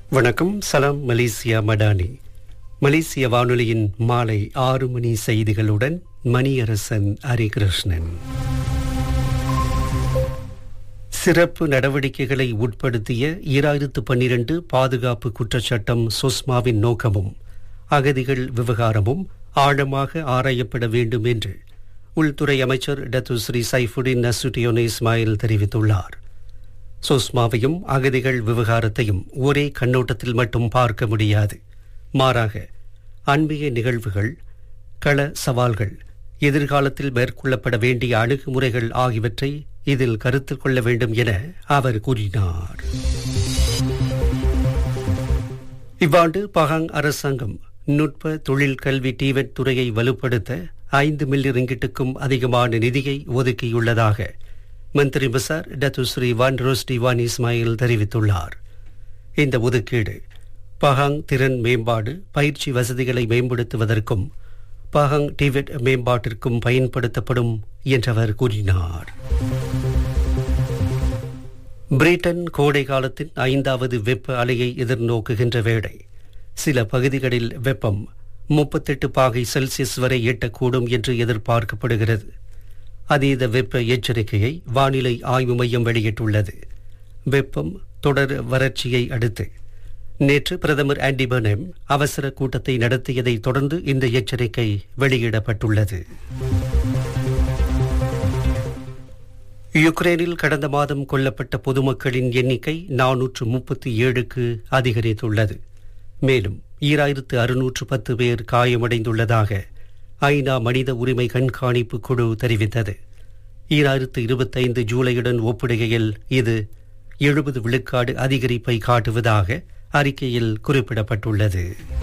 வணக்கம் சலாம் மலேசியா மடானி மலேசிய வானொலியின் மாலை ஆறு மணி செய்திகளுடன் மணியரசன் ஹரிகிருஷ்ணன் சிறப்பு நடவடிக்கைகளை உட்படுத்திய ஈராயிரத்து பன்னிரண்டு பாதுகாப்பு குற்றச்சட்டம் சுஸ்மாவின் நோக்கமும் அகதிகள் விவகாரமும் ஆழமாக ஆராயப்பட வேண்டும் என்று உள்துறை அமைச்சர் Datuk Seri Saifuddin Nasution Ismail தெரிவித்துள்ளார் சுஸ்மாவையும் அகதிகள் விவகாரத்தையும் ஒரே கண்ணோட்டத்தில் மட்டும் பார்க்க முடியாது மாறாக அண்மைய நிகழ்வுகள் கள சவால்கள் எதிர்காலத்தில் மேற்கொள்ளப்பட வேண்டிய அணுகுமுறைகள் ஆகியவற்றை இதில் கருத்தில் கொள்ள வேண்டும் என அவர் கூறினார் இவ்வாண்டு பகாங் அரசாங்கம் நுட்ப தொழில் கல்வி டிவெட் துறையை வலுப்படுத்த ஐந்து மில்லியன் ரிங்கிட்டுக்கும் அதிகமான நிதியை ஒதுக்கியுள்ளதாக Menteri Besar Datuk Seri Wan Rosdi Wan Ismail தெரிவித்துள்ளார் இந்த ஒதுக்கீடு பஹாங் திறன் மேம்பாடு பயிற்சி வசதிகளை மேம்படுத்துவதற்கும் பஹாங் டிவெட் மேம்பாட்டிற்கும் பயன்படுத்தப்படும் என்றவர் கூறினார் பிரிட்டன் கோடை காலத்தின் ஐந்தாவது வெப்ப அலையை எதிர்நோக்குகின்ற வேளை சில பகுதிகளில் வெப்பம் முப்பத்தெட்டு பாகை செல்சியஸ் வரை எட்டக்கூடும் என்று எதிர்பார்க்கப்படுகிறது அதீத வெப்ப எச்சரிக்கையை வானிலை ஆய்வு மையம் வெளியிட்டுள்ளது வெப்பம் தொடர் வறட்சியை அடுத்து நேற்று பிரதமர் ஆண்டி பர்னம் அவசர கூட்டத்தை நடத்தியதை தொடர்ந்து இந்த எச்சரிக்கை வெளியிடப்பட்டுள்ளது யுக்ரைனில் கடந்த மாதம் கொல்லப்பட்ட பொதுமக்களின் எண்ணிக்கை நானூற்று முப்பத்தி ஏழுக்கு அதிகரித்துள்ளது மேலும் ஈராயிரத்து அறுநூற்று பத்து பேர் காயமடைந்துள்ளதாக ஐநா மனித உரிமை கண்காணிப்பு குழு தெரிவித்தது ஈராயிரத்து இருபத்தைந்து ஜூலையுடன் ஒப்பிடுகையில் இது எழுபது விழுக்காடு அதிகரிப்பை காட்டுவதாக அறிக்கையில் குறிப்பிடப்பட்டுள்ளது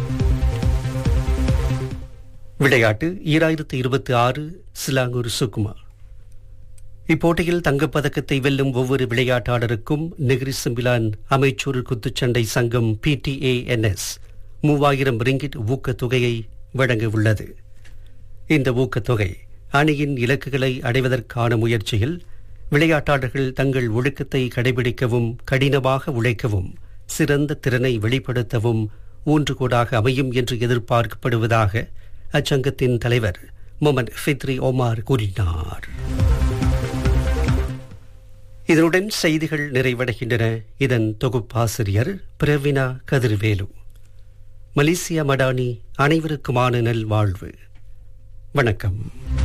விளையாட்டு ஈராயிரத்து இருபத்தி ஆறு சிலாங்கூர் சுக்குமா இப்போட்டியில் தங்கப்பதக்கத்தை வெல்லும் ஒவ்வொரு விளையாட்டாளருக்கும் நெகிரி சிம்பிலான் அமைச்சூர் குத்துச்சண்டை சங்கம் பிடிஏஎன்எஸ் மூவாயிரம் ரிங்கிட் ஊக்கத்தொகையை வழங்க உள்ளது இந்த ஊக்கத்தொகை அணியின் இலக்குகளை அடைவதற்கான முயற்சியில் விளையாட்டாளர்கள் தங்கள் ஒழுக்கத்தை கடைபிடிக்கவும் கடினமாக உழைக்கவும் சிறந்த திறனை வெளிப்படுத்தவும் ஊன்றுகோடாக அமையும் என்று எதிர்பார்க்கப்படுவதாக அச்சங்கத்தின் தலைவர் முகமது ஃபித்ரி ஒமார் கூறினார் இதனுடன் செய்திகள் நிறைவடைகின்றன இதன் தொகுப்பாசிரியர் பிரவினா கதிர்வேலு மலேசியா மடானி அனைவருக்குமான நல்வாழ்வு வணக்கம்